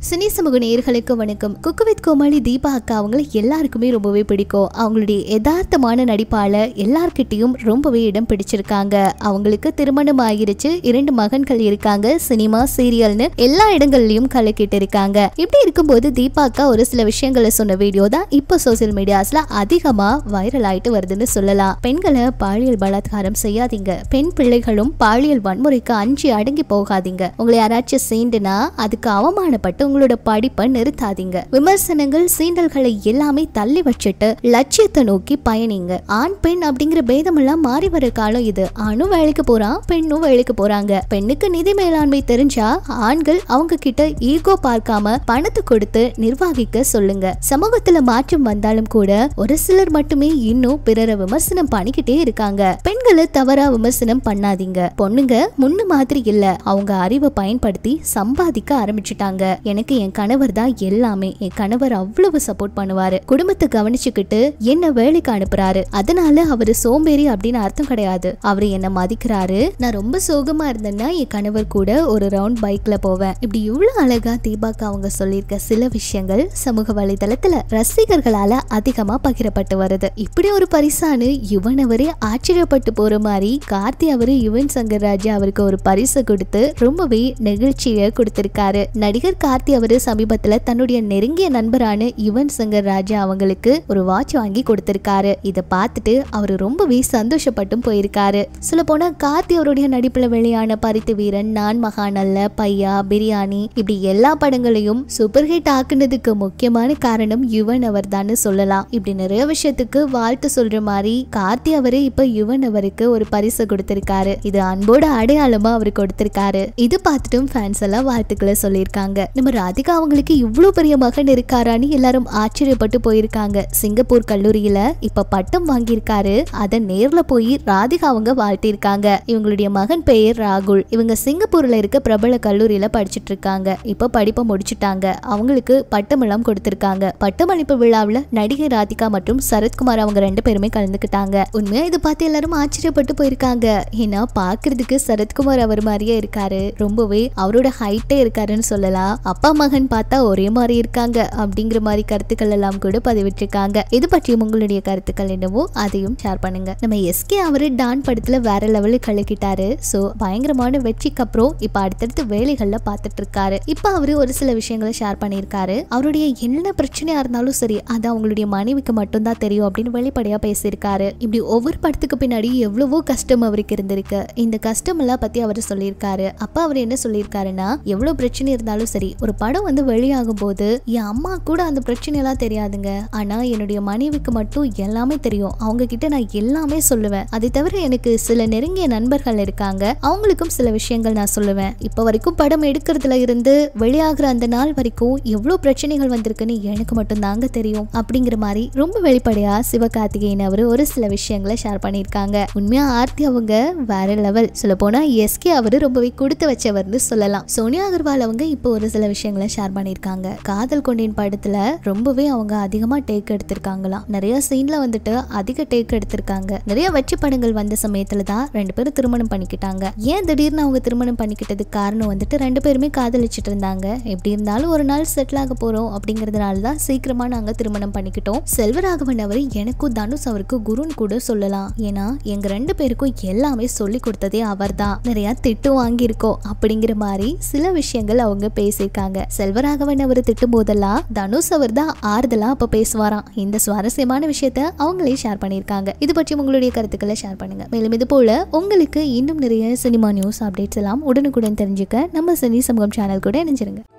cine சமூக நேயர்களுக்கு வணக்கம் குக்கு வித் கோமாளி தீபா அக்கா அவங்கள எல்லாருக்குமே ரொம்பவே பிடிக்கும் அவங்களுடைய யதார்த்தமான நடிப்பால எல்லார்கிட்டயும் ரொம்பவே இடம் பிடிச்சிருக்காங்க அவங்களுக்கு திருமணம் ஆகிருச்சு இரண்டு மகன்கள் இருக்காங்க சினிமா சீரியல்னு எல்லா இடங்கள்லயும் கலக்கிட்டு இருக்காங்க இப்படி இருக்கும்போது தீபா அக்கா ஒரு சில விஷயங்களை சொன்ன வீடியோ தான் இப்போ சோசியல் மீடியாஸ்ல அதிகமா வைரல் ஆயிட்டு வருதுன்னு சொல்லலாம் பெண்களை பாலியல் பலாத்காரம் செய்யாதீங்க பெண் பிள்ளைகளும் பாலியல் வன்முறைக்கு அஞ்சி அடங்கி போகாதீங்க உங்களை யாராச்சும் சீண்டுனா அதுக்கு அவமானப்பட்டு உங்களோட படிப்பை நிறுத்தாதீங்க விமர்சனங்கள் சீண்டல்களை எல்லாமே தள்ளி வச்சுட்டு லட்சியத்தை நோக்கி பயணிங்க ஆண் பெண் அப்படிங்கிற பேதமெல்லாம் மாறி வர காலம் இது ஆணும் வேலைக்கு போறான் பெண்ணும் வேலைக்கு போறாங்க பெண்ணுக்கு நிதி மேலாண்மை தெரிஞ்சா ஆண்கள் அவங்க கிட்ட ஈகோ பார்க்காம பணத்தை கொடுத்து நிர்வகிக்க சொல்லுங்க சமூகத்துல மாற்றம் வந்தாலும் கூட ஒரு சிலர் மட்டுமே இன்னும் பிறரை விமர்சனம் பண்ணிக்கிட்டே இருக்காங்க பெண்களை தவறா விமர்சனம் பண்ணாதீங்க பொண்ணுங்க முன்ன மாதிரி இல்ல அவங்க அறிவை பயன்படுத்தி சம்பாதிக்க ஆரம்பிச்சுட்டாங்க எனக்கு என் கணவர் தான் எல்லாமே என் கணவர் அவ்வளவு சப்போர்ட் பண்ணுவாரு குடும்பத்தை கவனிச்சுக்கிட்டு என்ன வேலைக்கு அனுப்புறாரு அதனால அவரு சோம்பேறி அப்படின்னு அர்த்தம் கிடையாது அவரு என்ன மதிக்கிறாரு நான் ரொம்ப சோகமா இருந்தேன்னா என் கணவர் கூட ஒரு ரவுண்ட் பைக்ல போவேன் இப்படி இவ்வளவு அழகா தீபாக்கு அவங்க சொல்லியிருக்க சில விஷயங்கள் சமூக வலைதளத்துல ரசிகர்களால அதிகமா பகிரப்பட்டு வருது இப்படி ஒரு பரிசானு யுவன் அவரே ஆச்சரியப்பட்டு போற மாதிரி கார்த்தி அவரு யுவன் சங்கர் ராஜா அவருக்கு ஒரு பரிசு கொடுத்து ரொம்பவே நெகிழ்ச்சியை கொடுத்திருக்காரு நடிகர் கார்த்தி அவரு சமீபத்துல தன்னுடைய நெருங்கிய நண்பரான யுவன் சங்கர் ராஜா அவங்களுக்கு ஒரு வாட்ச் வாங்கி கொடுத்திருக்காரு இதை பார்த்துட்டு அவர் ரொம்பவே சந்தோஷப்பட்டும் போயிருக்காரு சொல்ல போனா கார்த்தி அவருடைய நடிப்புல வெளியான பரித்து வீரன் நான் மகாநல்ல பையா பிரியாணி இப்படி எல்லா படங்களையும் சூப்பர் ஹிட் ஆக்குனதுக்கு முக்கியமான காரணம் யுவன் அவர் சொல்லலாம் இப்படி நிறைய விஷயத்துக்கு வாழ்த்து சொல்ற மாதிரி கார்த்தி அவரே இப்ப யுவன் அவருக்கு ஒரு பரிசு கொடுத்திருக்காரு இது அன்போட அடையாளமா அவர் கொடுத்திருக்காரு இது பார்த்துட்டும் ஃபேன்ஸ் எல்லாம் வாழ்த்துக்களை சொல்லியிருக்காங்க நம்ம ராதிகா அவங்களுக்கு இவ்வளவு பெரிய மகன் இருக்காரான்னு எல்லாரும் ஆச்சரியப்பட்டு போயிருக்காங்க சிங்கப்பூர் கல்லூரியில இப்ப பட்டம் வாங்கியிருக்காரு அதை நேர்ல போய் ராதிகா அவங்க வாழ்த்திருக்காங்க இவங்களுடைய மகன் பெயர் ராகுல் இவங்க சிங்கப்பூர்ல இருக்க பிரபல கல்லூரியில படிச்சிட்டு இருக்காங்க இப்ப படிப்பை முடிச்சிட்டாங்க அவங்களுக்கு பட்டமெல்லாம் கொடுத்திருக்காங்க பட்டமளிப்பு விழாவில் நடிகை ராதிகா மற்றும் சரத்குமார் அவங்க ரெண்டு பேருமே கலந்துக்கிட்டாங்க உண்மையா இதை பார்த்து எல்லாரும் ஆச்சரியப்பட்டு போயிருக்காங்க ஏன்னா பாக்குறதுக்கு சரத்குமார் அவர் மாதிரியே இருக்காரு ரொம்பவே அவரோட ஹைட்டே இருக்காருன்னு சொல்லலாம் அப்பா மகன் பார்த்தா ஒரே மாதிரி இருக்காங்க அப்படிங்கிற மாதிரி கருத்துக்கள் எல்லாம் கூட பதிவிட்டிருக்காங்க இது பற்றியும் உங்களுடைய கருத்துக்கள் என்னவோ அதையும் ஷேர் பண்ணுங்க நம்ம எஸ்கே அவரு டான் படத்துல வேற லெவலுக்கு கலக்கிட்டாரு சோ பயங்கரமான வெற்றிக்கு அப்புறம் இப்ப அடுத்தடுத்து வேலைகள்ல பார்த்துட்டு இருக்காரு இப்ப அவரு ஒரு சில விஷயங்களை ஷேர் பண்ணியிருக்காரு அவருடைய என்ன பிரச்சனையா இருந்தாலும் சரி அது அவங்களுடைய மனைவிக்கு மட்டும்தான் தெரியும் அப்படின்னு வெளிப்படையா பேசியிருக்காரு இப்படி ஒவ்வொரு படத்துக்கு பின்னாடி எவ்வளவோ கஷ்டம் அவருக்கு இருந்திருக்கு இந்த கஷ்டம் எல்லாம் பத்தி அவர் சொல்லியிருக்காரு அப்ப அவர் என்ன சொல்லியிருக்காருன்னா எவ்வளவு பிரச்சனை இருந்தாலும் சரி ஒரு படம் வந்து வெளியாகும் போது என் அம்மா கூட அந்த பிரச்சனையெல்லாம் தெரியாதுங்க ஆனா என்னுடைய மனைவிக்கு மட்டும் எல்லாமே தெரியும் அவங்க கிட்ட நான் எல்லாமே சொல்லுவேன் அதை தவிர எனக்கு சில நெருங்கிய நண்பர்கள் இருக்காங்க அவங்களுக்கும் சில விஷயங்கள் நான் சொல்லுவேன் இப்ப வரைக்கும் படம் எடுக்கிறதுல இருந்து வெளியாகிற அந்த நாள் வரைக்கும் எவ்வளவு பிரச்சனைகள் வந்திருக்குன்னு எனக்கு மட்டும் தாங்க தெரியும் அப்படிங்கிற மாதிரி ரொம்ப வெளிப்படையா சிவகார்த்திகேயன் அவர் ஒரு சில விஷயங்களை ஷேர் பண்ணியிருக்காங்க உண்மையா ஆர்த்தி அவங்க வேற லெவல் சொல்ல போனா எஸ்கே அவரு ரொம்பவே கொடுத்து வச்சவர்னு சொல்லலாம் சோனியா அகர்வால் அவங்க இப்போ ஒரு சில விஷயங்களை ஷேர் பண்ணியிருக்காங்க காதல் கொண்டேன் படத்துல ரொம்பவே அவங்க அதிகமா டேக் எடுத்திருக்காங்களாம் நிறைய சீன்ல வந்துட்டு அதிக டேக் எடுத்திருக்காங்க நிறைய வெற்றி படங்கள் வந்த சமயத்துல தான் ரெண்டு பேரும் திருமணம் பண்ணிக்கிட்டாங்க ஏன் திடீர்னு அவங்க திருமணம் பண்ணிக்கிட்டதுக்கு காரணம் வந்துட்டு ரெண்டு பேருமே காதலிச்சிட்டு இருந்தாங்க எப்படி இருந்தாலும் ஒரு நாள் செட்டில் ஆக போறோம் அப்படிங்கறதுனால தான் சீக்கிரமா நாங்க திருமணம் பண்ணிக்கிட்டோம் செல்வராகவன் அவர் எனக்கும் தனுஷ் அவருக்கு குருன்னு கூட சொல்லலாம் ஏன்னா எங்க ரெண்டு பேருக்கும் எல்லாமே சொல்லி கொடுத்ததே அவர்தான் நிறைய திட்டு வாங்கியிருக்கோம் அப்படிங்கிற மாதிரி சில விஷயங்கள் அவங்க பேசியிருக்காங்க செல்வராகவன் அவர் திட்டும் போதெல்லாம் தனுஷ் அவர் தான் ஆறுதலா அப்ப பேசுவாராம் இந்த சுவாரஸ்யமான விஷயத்த அவங்களே ஷேர் பண்ணியிருக்காங்க இது பற்றி உங்களுடைய கருத்துக்களை ஷேர் பண்ணுங்க மேலும் இது போல உங்களுக்கு இன்னும் நிறைய சினிமா நியூஸ் அப்டேட்ஸ் எல்லாம் உடனுக்குடன் தெரிஞ்சுக்க நம்ம சினி சமூகம் சேனல் கூட இணைஞ்சிருங்க